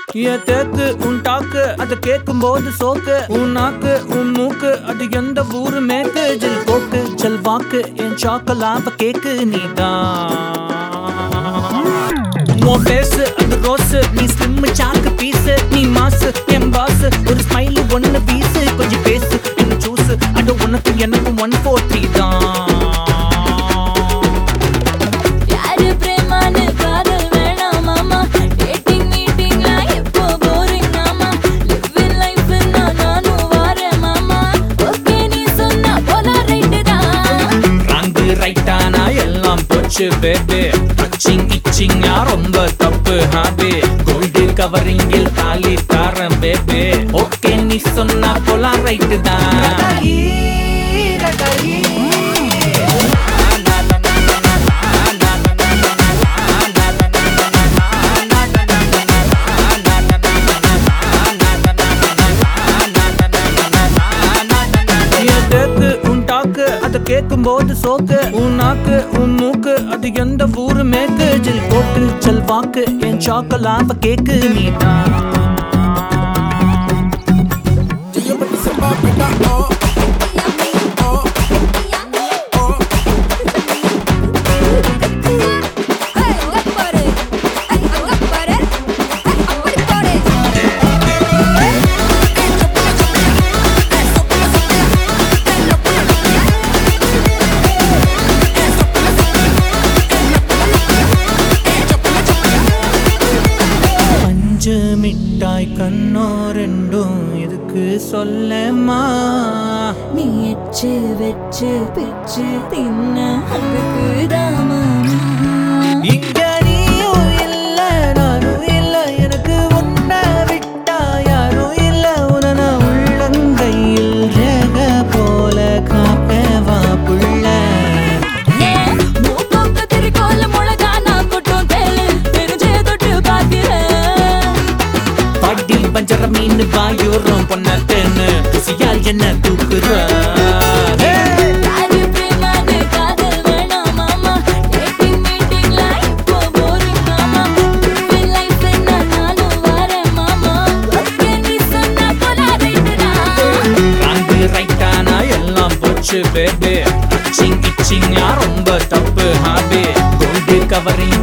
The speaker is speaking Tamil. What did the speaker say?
என் தேக்கு உன் டாக்கு அதை கேட்கும் போது சோக்கு உன் நாக்கு உன் மூக்கு அது எந்த ஊரு மேக்கு ஜில் போக்கு ஜல் வாக்கு என் சாக்கலாப கேக்கு நீதான் உன் பேசு அது ரோஸ் நீ ஸ்லிம் சாக்கு பீஸ் நீ மாசு என் பாஸ் ஒரு ஸ்மைல் ஒன்னு பீஸ் கொஞ்சம் பேசு என்ன ஜூஸ் அது உனக்கு எனக்கு ஒன் ஃபோர்ட்டி தான் யாரு பிரேமான்னு காதல் வேணாம் மாமா டேட்டிங் மீட்டிங்லாம் எப்போ போரிங் மாமா லிவ் லைஃப் நானும் வாரேன் மாமா ஓகே நீ சொன்னா போல ரைட்டு தான் ராங்கு ரைட்டானா எல்லாம் போச்சு பேபே டச்சிங் இச்சிங்கா ரொம்ப தப்பு ஹாபே கோல்டு கவரிங்கில் தாலி தாரன் பேபே ஓகே நீ சொன்னா போலாம் ரைட்டு தான் என் தேக்கு உன் டாக்கு அதை கேட்கும் போது சோக்கு உன் நாக்கு உன் மூக்கு அது எந்த ஊரு மேக்கு ஜில் போக்கு ஜல் வாக்கு என் சாக்கலாப்ப கேக்கு நீ பஞ்சு மிட்டாய் கண்ணோ ரெண்டும் இதுக்கு சொல்லமா நீ எச்சு வெச்சு பிச்சு தின்ன அதுக்குதான் மாமா இங்க நீயும் இல்ல நானும் இல்ல எனக்கு உன்னை விட்டா யாரும் இல்ல உன உள்ளங்கையில் ரேக போல காப்பேவா புள்ள மூக்கொக்க திருக்கோல முழகா நான் கொட்டும் தேளு தெரிஞ்சே தொட்டு பார்க்கிறேன் பாட்டி பஞ்சர மீன் வாயூரும் பொண்ணத்தேன்னு குசியால் என்ன தூக்குற யாரு பிரேமான்னு காதல் வேணாம் மாமா டேட்டிங் மீட்டிங்லாம் இப்போ போரிங் மாமா லிவ் லைஃப் நானும் வாரேன் மாமா ஓகே நீ சொன்னா போல ரைட்டு தான் ராங்கு ரைட்டானா எல்லாம் போச்சு பேபே டச்சிங் இச்சிங்கா ரொம்ப தப்பு ஹாபே கோல்டு கவரிங்